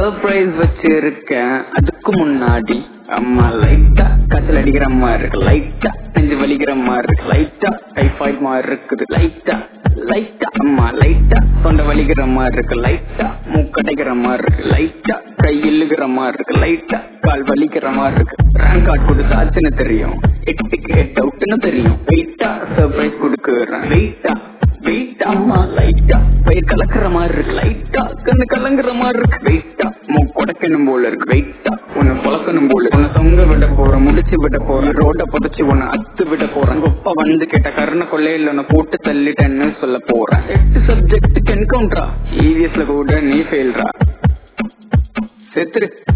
surprise வச்சிருக்கேன் அதுக்கு முன்னாடி அம்மா லைட்டா காய்ச்சல் அடிக்கிற மாதிரி இருக்கு லைட்டா நெஞ்சு வலிக்கிற மாதிரி இருக்கு லைட்டா டைஃபாய்ட் மாதிரி இருக்குது லைட்டா லைட்டா அம்மா லைட்டா தொண்டை வலிக்கிற மாதிரி இருக்கு லைட்டா மூக்கடைக்கிற மாதிரி இருக்கு லைட்டா கை இழுக்கிற மாதிரி இருக்கு லைட்டா கால் வலிக்கிற மாதிரி இருக்கு ரேங்க் கார்டு கொடுத்தாச்சுன்னு தெரியும் எட்டுக்கு எட் அவுட்னு தெரியும் வெயிட்டா சர்ப்ரைஸ் கொடுக்குறேன் வெயிட்டா வெயிட்டா அம்மா லைட்டா பயிர் கலக்குற மாதிரி இருக்கு லைட்டா கண்ணு கலங்குற மாதிரி இருக்கு வெயிட்டா மூக்கொடைக்கணும் போல இருக்கு வெயிட்டா உன்னை பழக்கணும் போல உன்னை தொங்க விட போறேன் முடிச்சு விட போறேன் ரோட புதைச்சு உன்னை அத்து விட போறேன் கொப்ப வந்து கேட்ட கருண கொள்ளையில உன்னை போட்டு தள்ளிட்டேன்னு சொல்ல போறேன் எட்டு சப்ஜெக்டுக்கு என்கவுண்டரா இவிஎஸ்ல கூட நீ ஃபெயில்ரா செத்துரு